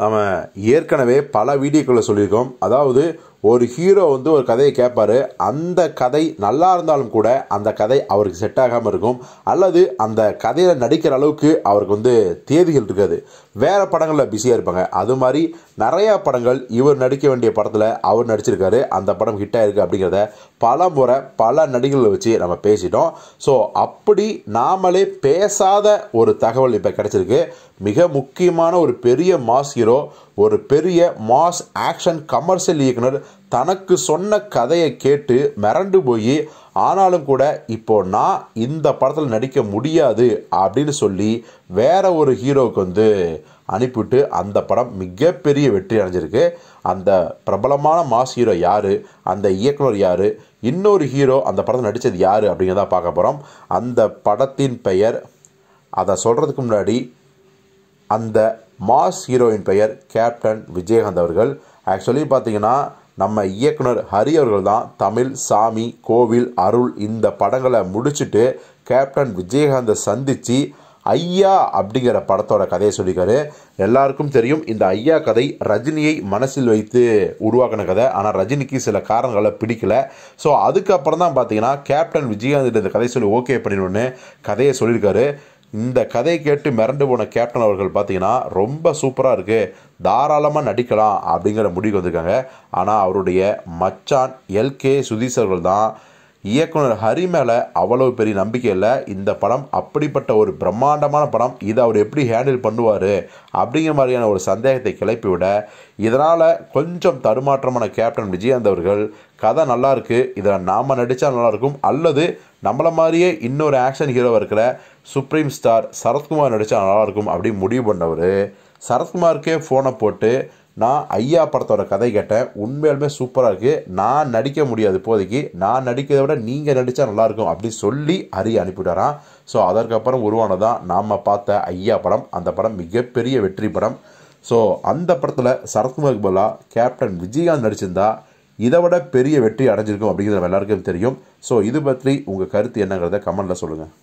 நம்ம ஏற்கனவே பல வீடியோக்களில் சொல்லியிருக்கோம் அதாவது ஒரு ஹீரோ வந்து ஒரு கதையை கேட்பாரு அந்த கதை நல்லா இருந்தாலும் கூட அந்த கதை அவருக்கு செட் ஆகாமல் இருக்கும் அல்லது அந்த கதையில் நடிக்கிற அளவுக்கு அவருக்கு வந்து தேதிகள் இருக்காது வேறு படங்களில் பிஸியாக இருப்பாங்க அது மாதிரி நிறையா படங்கள் இவர் நடிக்க வேண்டிய படத்தில் அவர் நடிச்சிருக்காரு அந்த படம் ஹிட் ஆயிருக்கு அப்படிங்கிறத பல முறை பல நடிகர்களை வச்சு நம்ம பேசிட்டோம் ஸோ அப்படி நாமளே பேசாத ஒரு தகவல் இப்போ கிடைச்சிருக்கு மிக முக்கியமான ஒரு பெரிய மாஸ் ஹீரோ ஒரு பெரிய மாஸ் ஆக்ஷன் கமர்ஷியல் இயக்குனர் தனக்கு சொன்ன கதையை கேட்டு மிரண்டு போய் ஆனாலும் கூட இப்போ நான் இந்த படத்தில் நடிக்க முடியாது அப்படின்னு சொல்லி வேற ஒரு ஹீரோவுக்கு வந்து அனுப்பிவிட்டு அந்த படம் மிகப்பெரிய வெற்றி அடைஞ்சிருக்கு அந்த பிரபலமான மாஸ் ஹீரோ யார் அந்த இயக்குனர் யார் இன்னொரு ஹீரோ அந்த படத்தில் நடித்தது யார் அப்படிங்கிறத பார்க்க போகிறோம் அந்த படத்தின் பெயர் அதை சொல்கிறதுக்கு முன்னாடி அந்த மாஸ் ஹீரோயின் பெயர் கேப்டன் விஜயகாந்த் அவர்கள் ஆக்சுவலி பார்த்தீங்கன்னா நம்ம இயக்குனர் ஹரி அவர்கள் தான் தமிழ் சாமி கோவில் அருள் இந்த படங்களை முடிச்சுட்டு கேப்டன் விஜயகாந்தை சந்தித்து ஐயா அப்படிங்கிற படத்தோட கதையை சொல்லியிருக்காரு எல்லாருக்கும் தெரியும் இந்த ஐயா கதை ரஜினியை மனசில் வைத்து உருவாக்கின கதை ஆனால் ரஜினிக்கு சில காரணங்களை பிடிக்கல ஸோ அதுக்கப்புறம் தான் பார்த்தீங்கன்னா கேப்டன் விஜயகாந்த் இந்த கதை சொல்லி ஓகே பண்ணிடணுன்னு கதையை சொல்லியிருக்காரு இந்த கதையை கேட்டு மிரண்டு போன கேப்டன் அவர்கள் பார்த்தீங்கன்னா ரொம்ப சூப்பராக இருக்குது தாராளமாக நடிக்கலாம் அப்படிங்கிற முடிவுக்கு வந்திருக்காங்க ஆனால் அவருடைய மச்சான் எல்கே சுதீஷ் அவர்கள் தான் இயக்குனர் ஹரி மேலே அவ்வளவு பெரிய நம்பிக்கை இல்லை இந்த படம் அப்படிப்பட்ட ஒரு பிரம்மாண்டமான படம் இதை அவர் எப்படி ஹேண்டில் பண்ணுவார் அப்படிங்கிற மாதிரியான ஒரு சந்தேகத்தை கிளப்பி விட இதனால் கொஞ்சம் தடுமாற்றமான கேப்டன் விஜயகாந்த் அவர்கள் கதை நல்லா இருக்கு இதில் நாம் நடித்தா நல்லாயிருக்கும் அல்லது நம்மளை மாதிரியே இன்னொரு ஆக்ஷன் ஹீரோ இருக்கிற சுப்ரீம் ஸ்டார் சரத்குமார் நடித்தா நல்லாயிருக்கும் அப்படின்னு முடிவு பண்ணவர் சரத்குமாருக்கே ஃபோனை போட்டு நான் ஐயா படத்தோட கதை கேட்டேன் உண்மையாலுமே சூப்பராக இருக்குது நான் நடிக்க முடியாது இப்போதைக்கு நான் நடிக்கிறத விட நீங்கள் நடித்தா நல்லாயிருக்கும் அப்படின்னு சொல்லி ஹரி அனுப்பிவிட்டாராம் ஸோ அதற்கப்புறம் உருவானதான் நாம் பார்த்த ஐயா படம் அந்த படம் மிகப்பெரிய வெற்றி படம் ஸோ அந்த படத்தில் சரத்குமாருக்கு பதிலாக கேப்டன் விஜயகாந்த் நடிச்சிருந்தா இதை விட பெரிய வெற்றி அடைஞ்சிருக்கும் அப்படிங்கிறது நம்ம எல்லாருக்கும் தெரியும் ஸோ இது பற்றி உங்கள் கருத்து என்னங்கிறத கமெண்ட்டில் சொல்லுங்கள்